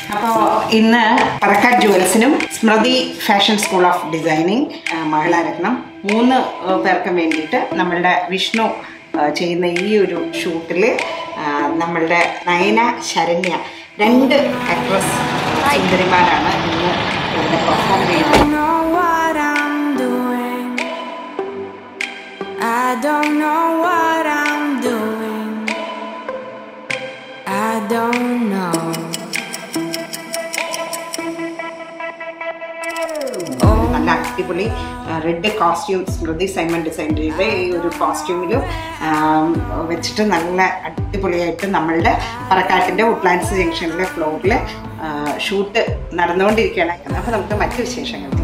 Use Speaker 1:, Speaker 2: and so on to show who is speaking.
Speaker 1: അപ്പോൾ ഇന്ന് പറക്കാട് ജുവൽസിനും Smrithi fashion school of designing മഹിളാരത്നം മൂന്ന് ആ, പേർക്കും വേണ്ടിയിട്ട് നമ്മളുടെ വിഷ്ണു ആ, ചെയ്യുന്ന ഈ ഒരു ഷൂട്ടിൽ നമ്മളുടെ നയന ശരണ്യ രണ്ട് ആക്ട്രസ് സുന്ദരിമാരാണ് ഇന്ന് ഇവിടെ പെർഫോം ചെയ്യുന്നത്
Speaker 2: don't know what I'm doing. I don't know what I'm doing. I don't know.
Speaker 1: നല്ല അടിപൊളി red costume Smrithi Simon design ചെയ്ത ഈ ഒരു കോസ്റ്റ്യൂമിലും വെച്ചിട്ട് നല്ല അടിപൊളിയായിട്ട് നമ്മളുടെ പറക്കാട്ടിൻ്റെ വുഡ്ലാൻഡ്സ് ജംഗ്ഷനിലെ ഫ്ലോറിൽ ഷൂട്ട് നടന്നുകൊണ്ടിരിക്കുകയാണ് അപ്പോൾ നമുക്ക് മറ്റു വിശേഷങ്ങൾ